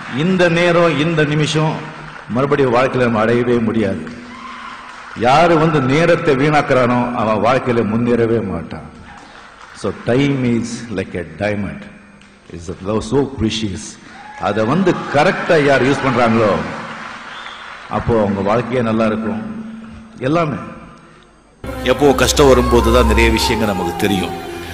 இந்த நேரம் இந்த நிமிஷம் மறுபடியும் வாழ்க்கையில நம்ம அடையவே முடியாது யாரு வந்து நேரத்தை வீணாக்குறானோ அவன் வாழ்க்கையில முன்னேறவே மாட்டான் so time is like a diamond is so precious அதை வந்து கரெக்டா யார் யூஸ் பண்றாங்களோ அப்போ அவங்க வாழ்க்கையே நல்லா இருக்கும் எல்லாமே எப்போ கஷ்டம் வரும்போது தான் நிறைய விஷயங்கள் நமக்கு தெரியும்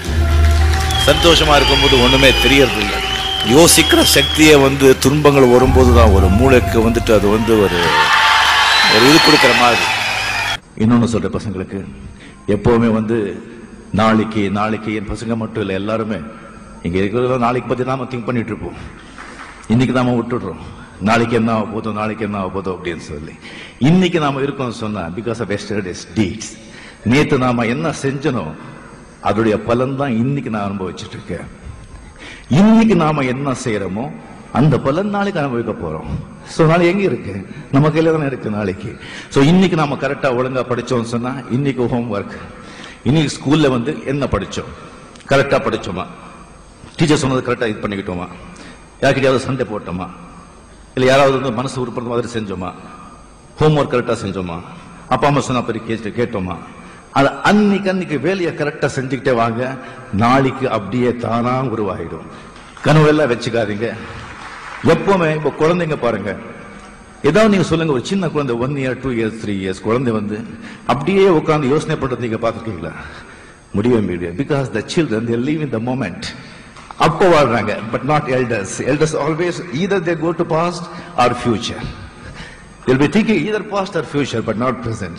சந்தோஷமா இருக்கும்போது ஒண்ணுமே தெரியறது இல்லை யோசிக்கிற சக்தியை வந்து துன்பங்கள் வரும்போது தான் ஒரு மூளைக்கு வந்துட்டு அது வந்து ஒரு ஒரு இது கொடுக்குற மாதிரி இன்னொன்னு சொல்றேன் பசங்களுக்கு எப்பவுமே வந்து நாளைக்கு நாளைக்கு என் பசங்க மட்டும் இல்லை எல்லாருமே இங்க இருக்கிறத நாளைக்கு பத்தி நாம திங்க் பண்ணிட்டு இருப்போம் இன்னைக்கு நாம விட்டுடுறோம் நாளைக்கு என்ன ஆக போதும் நாளைக்கு என்ன ஆக போதும் அப்படின்னு சொல்லி இன்னைக்கு நாம இருக்கோம்னு சொன்னா பிகாஸ் ஆஃப் எஸ்டர்டேஸ் டீட்ஸ் நேத்து நாம என்ன செஞ்சனோ அதோடைய பலன் தான் இன்னைக்கு நான் அனுபவிச்சுட்டு இருக்கேன் இன்னைக்கு நாம என்ன செய்யறோமோ அந்த பலன் நாளைக்கு அனுபவிக்க போறோம் சோ நாளைக்கு எங்க இருக்கு நம்ம கையில தானே இருக்கு நாளைக்கு சோ இன்னைக்கு நாம கரெக்டா ஒழுங்கா படிச்சோம்னு சொன்னா இன்னைக்கு ஹோம் ஒர்க் இன்னைக்கு ஸ்கூல்ல வந்து என்ன படிச்சோம் கரெக்டா படிச்சோமா டீச்சர் சொன்னது கரெக்டா இது பண்ணிக்கிட்டோமா யார்கிட்டயாவது சண்டை போட்டோமா இல்ல யாராவது வந்து மனசு உருப்படுற மாதிரி செஞ்சோமா ஹோம் ஒர்க் கரெக்டா செஞ்சோமா அப்பா அம்மா சொன்ன பெரிய கேட்டு கேட்டோமா அது அன்னைக்கு அன்னைக்கு வேலையை கரெக்டா செஞ்சுக்கிட்டே வாங்க நாளைக்கு அப்படியே தானா உருவாயிடும் கனவெல்லாம் வச்சுக்காதீங்க எப்பவுமே இப்ப குழந்தைங்க பாருங்க ஏதாவது நீங்க சொல்லுங்க ஒரு சின்ன குழந்தை one year two years three years குழந்தை வந்து அப்படியே உட்கார்ந்து யோசனை பண்றது நீங்க பாத்துருக்கீங்களா முடியவே முடியாது because the children they live in the moment அப்போ வாழ்றாங்க but not elders elders always either they go to past or future they'll be thinking either past or future but not present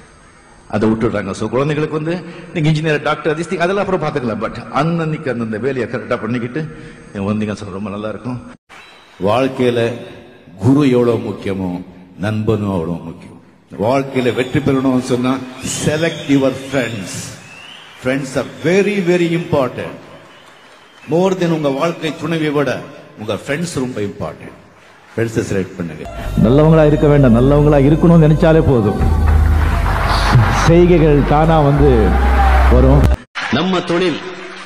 அதை விட்டுடுறாங்க ஸோ குழந்தைங்களுக்கு வந்து நீங்க engineer doctor this thing அதெல்லாம் அப்புறம் பார்த்துக்கலாம் பட் அன்னன்னைக்கு அந்தந்த வேலையை கரெக்டாக பண்ணிக்கிட்டு நீங்க வந்தீங்க சொல்ல ரொம்ப நல்லா இருக்கும் வாழ்க்கையில குரு எவ்வளவு முக்கியமோ நண்பனும் அவ்வளவு முக்கியம் வாழ்க்கையில வெற்றி பெறணும்னு சொன்னா select your friends friends are very very important more than உங்க வாழ்க்கை துணைவை விட உங்க ஃப்ரெண்ட்ஸ் ரொம்ப இம்பார்ட்டன்ட் ஃப்ரெண்ட்ஸை செலக்ட் பண்ணுங்க நல்லவங்களா இருக்க வேண்டாம் நல்லவங்களா இருக்கணும்னு நினைச்சாலே போதும் செய்கைகள் தானா வந்து வரும் நம்ம தொழில்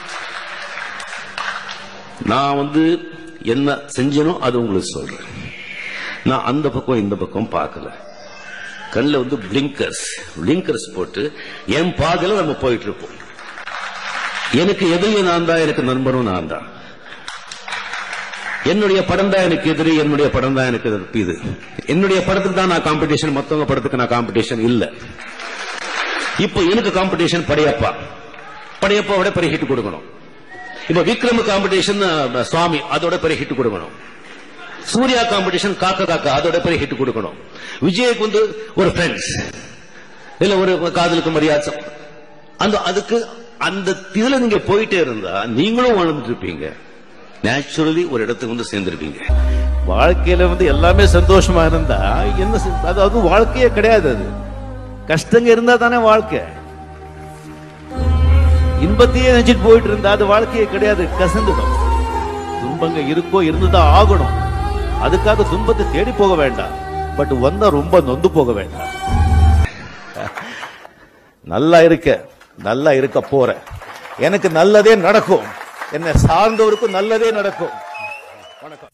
நான் வந்து என்ன செஞ்சனோ அது உங்களுக்கு சொல்றேன் நான் அந்த பக்கம் இந்த பக்கம் பார்க்கல கண்ணில் வந்து பிளிங்கர்ஸ் பிளிங்கர்ஸ் போட்டு என் பாதையில நம்ம போயிட்டு இருப்போம் எனக்கு எதிரியும் நான் தான் எனக்கு நண்பனும் நான் தான் என்னுடைய படம் தான் எனக்கு எதிரி என்னுடைய படம் தான் எனக்கு எதிர்ப்பு இது என்னுடைய படத்துக்கு தான் நான் காம்படிஷன் மத்தவங்க படத்துக்கு நான் காம்படிஷன் இல்ல இப்போ எனக்கு காம்படிஷன் படையப்பா படையப்பாவோட பெரிய ஹிட் கொடுக்கணும் இப்ப விக்ரம் காம்படிஷன் சுவாமி அதோட பெரிய ஹிட் கொடுக்கணும் சூர்யா காம்படிஷன் காக்க காக்க அதோட பெரிய ஹிட் கொடுக்கணும் விஜய்க்கு வந்து ஒரு ஃப்ரெண்ட்ஸ் இல்ல ஒரு காதலுக்கு மரியாதை அந்த அதுக்கு அந்த இதுல நீங்க போயிட்டே இருந்தா நீங்களும் வாழ்ந்துட்டு இருப்பீங்க நேச்சுரலி ஒரு இடத்துக்கு வந்து சேர்ந்திருப்பீங்க வாழ்க்கையில வந்து எல்லாமே சந்தோஷமா இருந்தா என்ன செ- அதாவது வாழ்க்கையே கிடையாது அது கஷ்டங்க இருந்தா தானே வாழ்க்கை இன்பத்தையே நினைச்சிட்டு போயிட்டு இருந்தா அது வாழ்க்கையே கிடையாது கசந்துடும் துன்பங்க இருக்கோ இருந்துதான் ஆகணும் அதுக்காக துன்பத்தை தேடி போக வேண்டாம் பட் வந்தா ரொம்ப நொந்து போக வேண்டாம் நல்லா இருக்க நல்லா இருக்க போற எனக்கு நல்லதே நடக்கும் என்னை சார்ந்தவருக்கும் நல்லதே நடக்கும் வணக்கம்